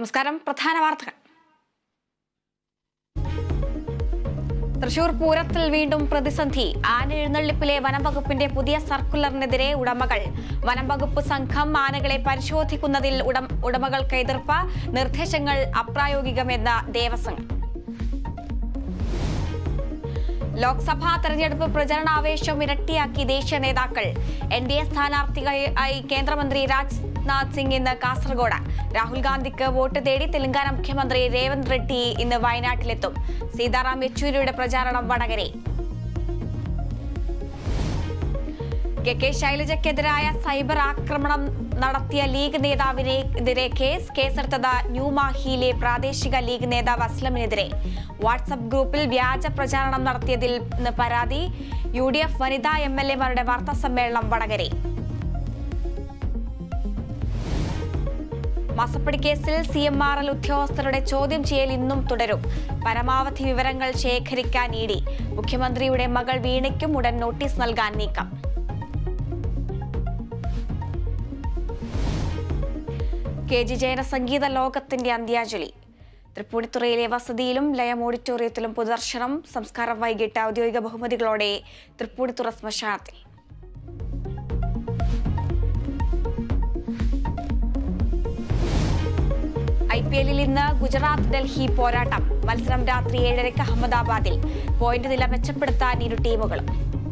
നമസ്കാരം പ്രധാന വാർത്തകൾ തൃശൂർ പൂരത്തിൽ വീണ്ടും പ്രതിസന്ധി ആന എഴുന്നള്ളിപ്പിലെ വനംവകുപ്പിന്റെ പുതിയ സർക്കുലറിനെതിരെ ഉടമകൾ വനംവകുപ്പ് സംഘം ആനകളെ പരിശോധിക്കുന്നതിൽ ഉടം ഉടമകൾക്ക് എതിർപ്പ് നിർദ്ദേശങ്ങൾ അപ്രായോഗികമെന്ന് ദേവസ്വങ്ങൾ ലോക്സഭാ തെരഞ്ഞെടുപ്പ് പ്രചരണാവേശം ഇരട്ടിയാക്കി ദേശീയ നേതാക്കൾ എൻ ഡി എ സ്ഥാനാർത്ഥികളായി കേന്ദ്രമന്ത്രി രാജ്നാഥ് സിംഗ് ഇന്ന് കാസർഗോഡ് രാഹുൽ ഗാന്ധിക്ക് വോട്ട് തേടി തെലങ്കാന മുഖ്യമന്ത്രി രേവന്ത് റെഡ്ഡി ഇന്ന് വയനാട്ടിലെത്തും സീതാറാം യെച്ചൂരിയുടെ പ്രചാരണം വടകരെ കെ കെ ശൈലജയ്ക്കെതിരായ സൈബർ ആക്രമണം നടത്തിയ ലീഗ് നേതാവിനെതിരെ കേസ് കേസെടുത്തത് ന്യൂമാഹിയിലെ പ്രാദേശിക ലീഗ് നേതാവ് അസ്ലമിനെതിരെ വാട്സപ്പ് ഗ്രൂപ്പിൽ വ്യാജ പ്രചാരണം നടത്തിയതിൽ നിന്ന് പരാതി യു ഡി എഫ് വനിതാ എം എൽ എമാരുടെ വാർത്താ സമ്മേളനം വടകരെ മാസപ്പടി കേസിൽ സി എം ആർ എൽ ഉദ്യോഗസ്ഥരുടെ ചോദ്യം ചെയ്യൽ ഇന്നും തുടരും പരമാവധി വിവരങ്ങൾ ശേഖരിക്കാൻ ഇ ഡി മുഖ്യമന്ത്രിയുടെ മകൾ വീണയ്ക്കും ഉടൻ നോട്ടീസ് നൽകാൻ നീക്കം കെ ജി ജയന സംഗീത ലോകത്തിന്റെ അന്ത്യാഞ്ജലി തൃപ്പൂണിത്തുറയിലെ വസതിയിലും ലയം ഓഡിറ്റോറിയത്തിലും പൊതുദർശനം സംസ്കാരം വൈകിട്ട് ഔദ്യോഗിക ബഹുമതികളോടെ തൃപ്പൂണിത്തുറ ശ്മശാനത്തിൽ ഐ പി എല്ലിൽ ഇന്ന് ഗുജറാത്ത് ഡൽഹി പോരാട്ടം മത്സരം രാത്രി ഏഴരയ്ക്ക് അഹമ്മദാബാദിൽ പോയിന്റ് നില മെച്ചപ്പെടുത്താൻ ഇരു ടീമുകളും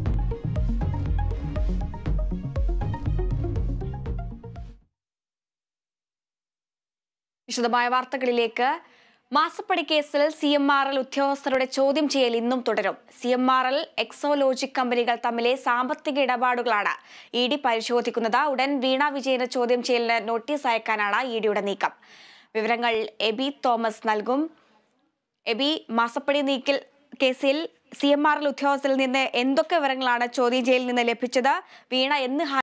വിശദമായ വാർത്തകളിലേക്ക് മാസപ്പടി കേസിൽ സി എം ആർ എൽ ഉദ്യോഗസ്ഥരുടെ ചോദ്യം ചെയ്യൽ ഇന്നും തുടരും C M R L Exalogic കമ്പനികൾ തമ്മിലെ സാമ്പത്തിക ഇടപാടുകളാണ് ഇ ഡി പരിശോധിക്കുന്നത് ഉടൻ വീണ വിജയന് ചോദ്യം ചെയ്യലിന് നോട്ടീസ് അയക്കാനാണ് ഇ ഡിയുടെ നീക്കം വിവരങ്ങൾ എബി തോമസ് നൽകും എബി മാസപ്പടി നീക്കൽ കേസിൽ സി എം ആർ എൽ ഉദ്യോഗസ്ഥരിൽ നിന്ന് എന്തൊക്കെ വിവരങ്ങളാണ് ചോദ്യം ചെയ്യലിൽ നിന്ന് ലഭിച്ചത് വീണ എന്ന്